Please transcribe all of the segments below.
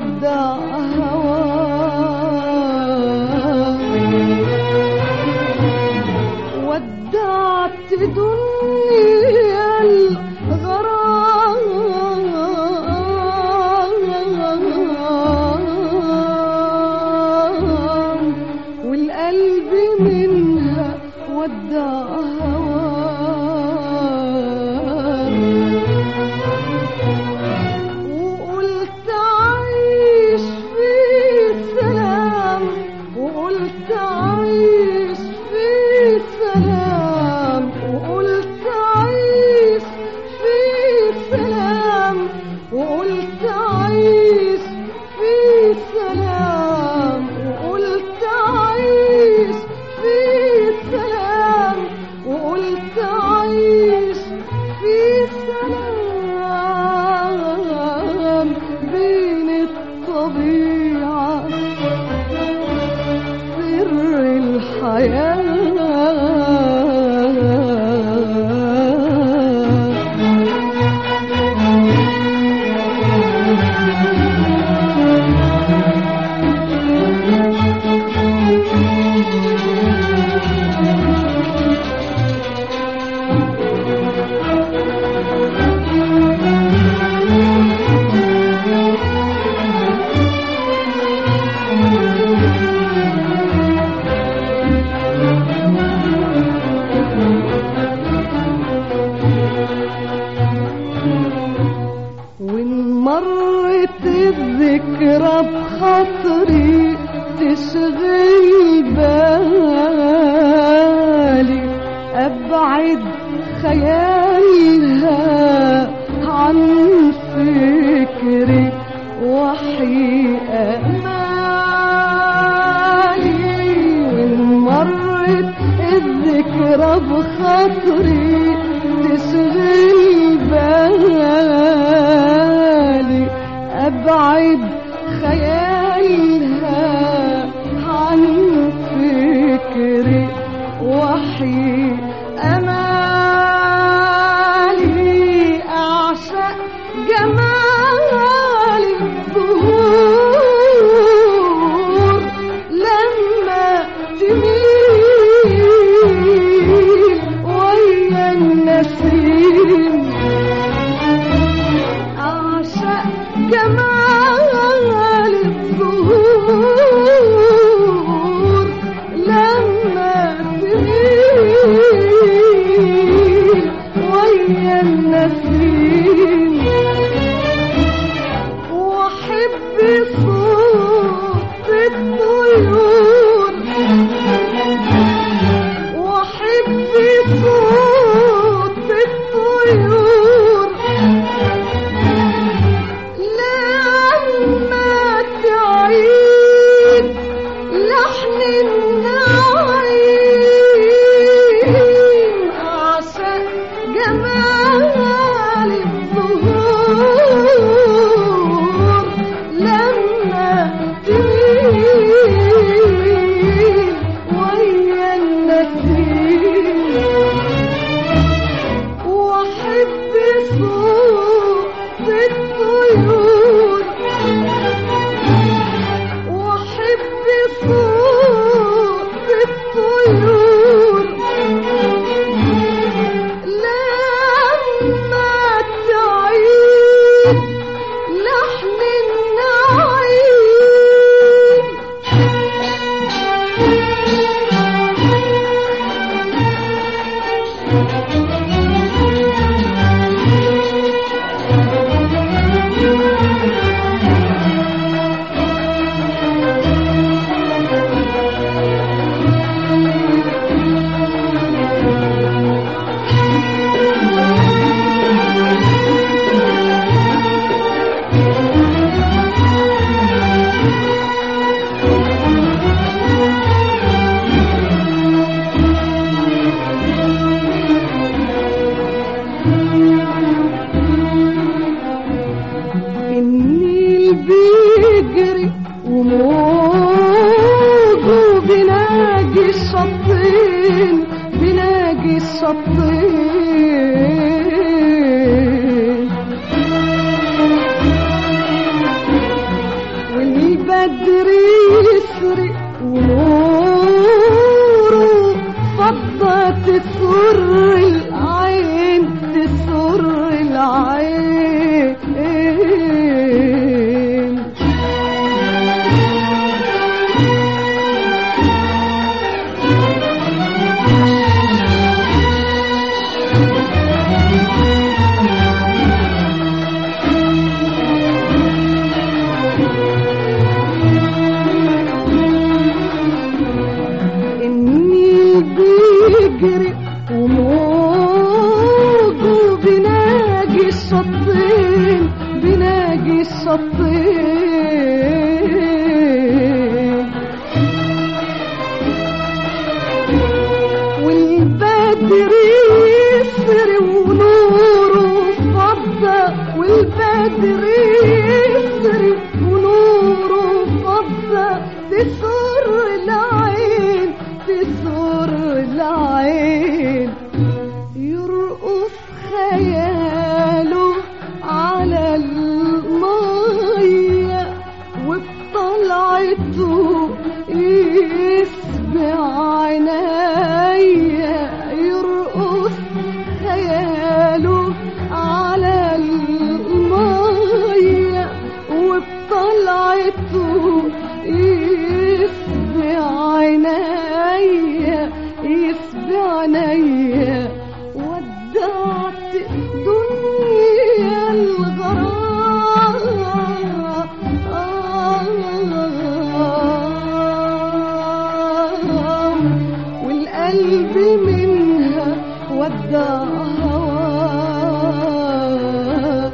ودع هواه ودعت دنيا الغرام والقلب منها ودع هواه وقلت عيش في سلام وقلت عيش في سلام وقلت عيش في سلام وقلت عيش في سلام وقلت عيش في سلام وقلت عيش في سلام بين الطبيعة سر الحياة وإن مرت الذكرى بخاطري تشغل بالي أبعد خيالها عن فكري وحي أمالي وإن مرت الذكرى بخاطري تشغل بالي أبعد خيالها عن فكري وحي أمالي أعشق جمال الظهور لما تميل ويا النسيم أعشق جمال الظهور لما تميل ويا النسيم وأحب صوت الطيور وأحب صوت الطيور لما تعيد لحن النعيم أعشق جمال الظهور لما تميل ويا النسيم واحب صوت الطيور واحب صوت الطيور لما تعيد لحن النعيم الشطين بناجي الشطين والبدر يسري ونوره فضة والبدر يسري ونوره فضة تسر العين تسر العين يرقص خياله على المية وبطلعته يسبع عينيا يرقص خياله على المية وبطلعته يسبع عينيا يسبع عينيا ودعت دنيا الغرام والقلب منها ودع هواه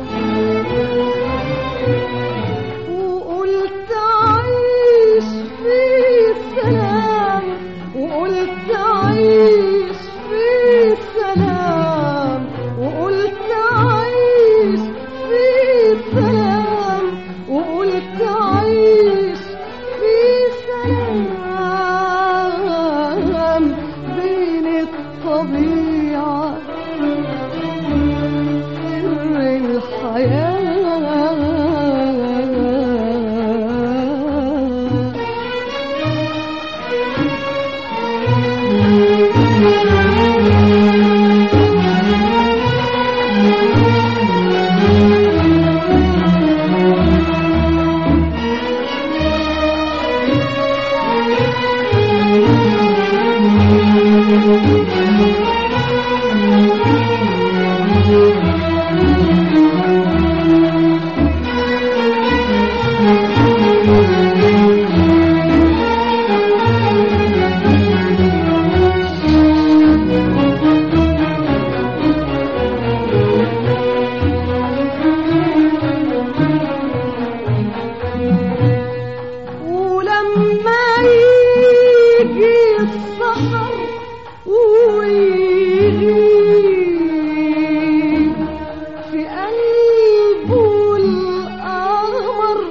وقلت عيش في سلام وقلت عيش في سلام وقلت عيش في سلام وقلت عيش في سلام بين الطبيعة سر الحياة ولما يجي السحر ويغيب في قلبه القمر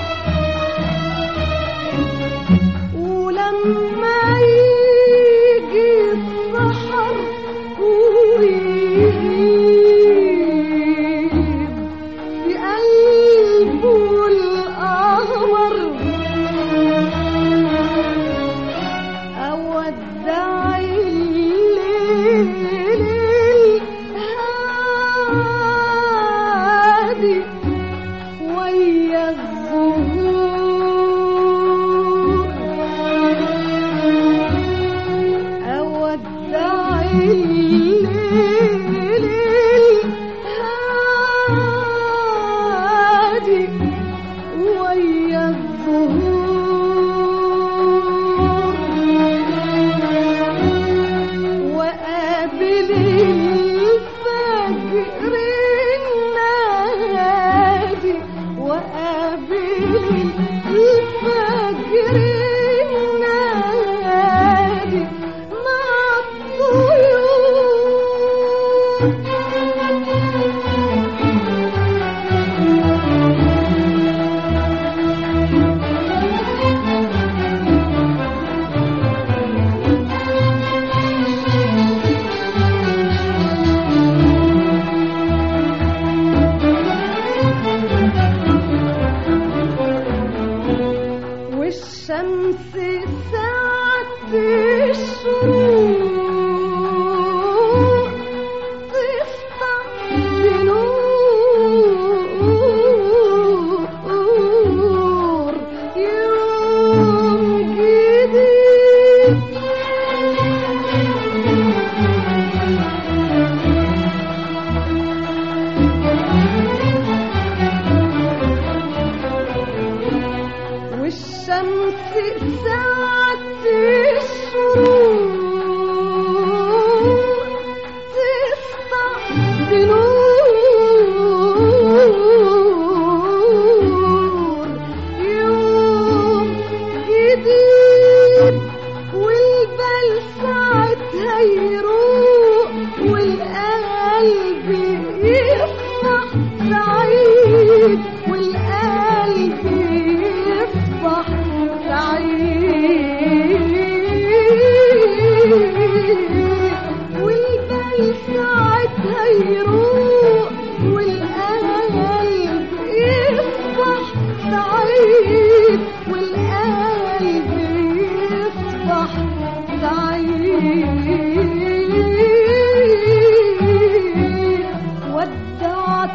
ولما يجي السحر ويغيب في قلبه القمر أودع الليل الهادي ويا الزهور أودع الليل الهادي ويا الزهور وقابل الفجر النادي وقابل الفجر النادي مع الطيور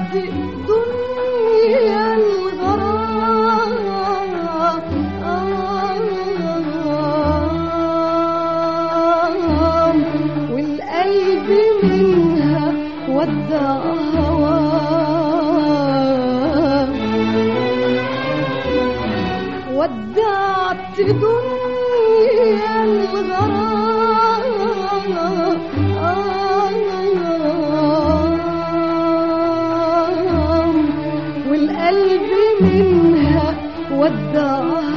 دنيا الغرام والقلب منها ودع هواه ودعت دنيا الغرام والقلب منها ودع